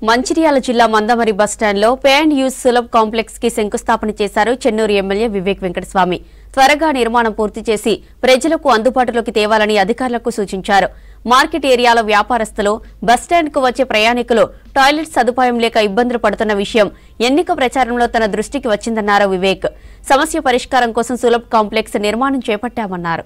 మంచిర్యాల జిల్లా మందమరి బస్టాండ్లో pay and use Sulabh complex కి శంకుస్థాపన చేశారు చెన్నూరు ఎమ్మెల్యే వివేక్ వెంకటస్వామి త్వరగా నిర్మాణం పూర్తి చేసి ప్రజలకు అందుబాటులోకి తేవాలని అధికారులకు సూచించారు మార్కెట్ ఏరియాలో వ్యాపారస్తులు బస్టాండ్కు వచ్చే ప్రయాణికులు టాయిలెట్ సదుపాయం లేక ఇబ్బందులు పడుతున్న విషయం ఎన్నిక ప్రచారంలో తన దృష్టికి వచ్చిందన్నారు వివేక్ సమస్య పరిష్కారం కోసం సులభ్ కాంప్లెక్స్ నిర్మాణం చేపట్టామన్నారు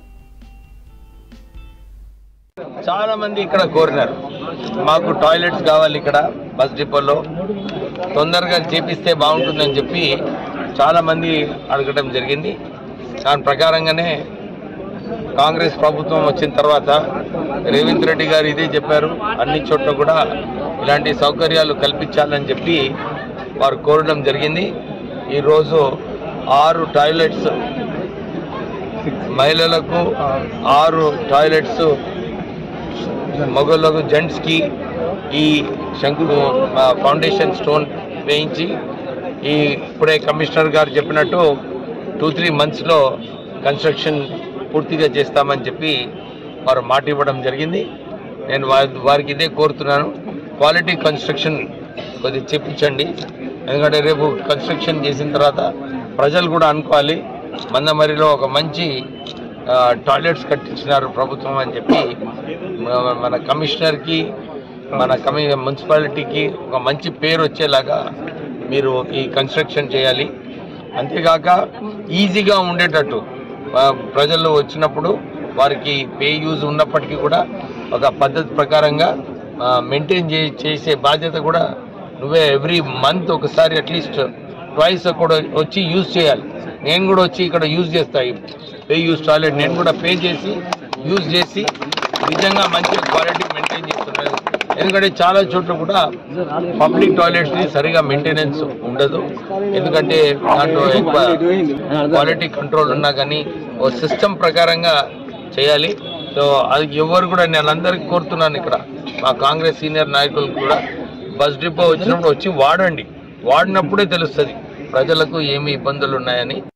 చాలా మంది ఇక్కడ కోరినారు మాకు టాయిలెట్స్ కావాలి ఇక్కడ బస్ డిపోలో తొందరగా చేపిస్తే బాగుంటుందని చెప్పి చాలా మంది అడగడం జరిగింది దాని ప్రకారంగానే కాంగ్రెస్ ప్రభుత్వం వచ్చిన తర్వాత రేవంత్ రెడ్డి గారు ఇదే చెప్పారు అన్ని చోట్ల కూడా ఇలాంటి సౌకర్యాలు కల్పించాలని చెప్పి వారు కోరడం జరిగింది ఈరోజు ఆరు టాయిలెట్స్ మహిళలకు ఆరు టాయిలెట్స్ మగవాళ్ళకు జెంట్స్కి ఈ శంకు ఆ, ఫౌండేషన్ స్టోన్ వేయించి ఈ ఇప్పుడే కమిషనర్ గారు చెప్పినట్టు టూ త్రీ మంత్స్లో కన్స్ట్రక్షన్ పూర్తిగా చేస్తామని చెప్పి వారు మాట ఇవ్వడం జరిగింది నేను వారి వారికి ఇదే కోరుతున్నాను క్వాలిటీ కన్స్ట్రక్షన్ కొద్దిగా చెప్పించండి ఎందుకంటే రేపు కన్స్ట్రక్షన్ చేసిన తర్వాత ప్రజలు కూడా అనుకోవాలి మందమరిలో ఒక మంచి ఆ, టాయిలెట్స్ కట్టించినారు ప్రభుత్వం అని చెప్పి మన- మన కమిషనర్కి మన కమి మున్సిపాలిటీకి ఒక మంచి పేరు వచ్చేలాగా మీరు ఈ కన్స్ట్రక్షన్ చేయాలి అంతేకాక ఈజీగా ఉండేటట్టు ఆ, ప్రజలు వచ్చినప్పుడు వారికి పే యూజ్ ఉన్నప్పటికీ కూడా ఒక పద్ధతి ప్రకారంగా మెయింటైన్ చే చేసే బాధ్యత కూడా నువ్వే ఎవ్రీ మంత్ ఒకసారి అట్లీస్ట్ ట్వైస్ కూడా వచ్చి యూజ్ చేయాలి నేను కూడా వచ్చి ఇక్కడ యూజ్ చేస్తాయి పే యూజ్ టాయిలెట్ నేను కూడా పే చేసి యూజ్ చేసి నిజంగా మంచి క్వాలిటీ మెయింటైన్ చేస్తున్నారు ఎందుకంటే చాలా చోట్ల కూడా పబ్లిక్ టాయిలెట్స్ ని సరిగా మెయింటెనెన్స్ ఉండదు ఎందుకంటే దాంట్లో ఎక్కువ క్వాలిటీ కంట్రోల్ ఉన్నా కానీ ఓ సిస్టమ్ ప్రకారంగా చేయాలి సో అది ఎవరు కూడా నేను అందరికీ కోరుతున్నాను ఇక్కడ మా కాంగ్రెస్ సీనియర్ నాయకులు కూడా బస్ డిపో వచ్చినప్పుడు వచ్చి వాడండి వాడినప్పుడే తెలుస్తుంది ప్రజలకు ఏమి ఇబ్బందులు ఉన్నాయని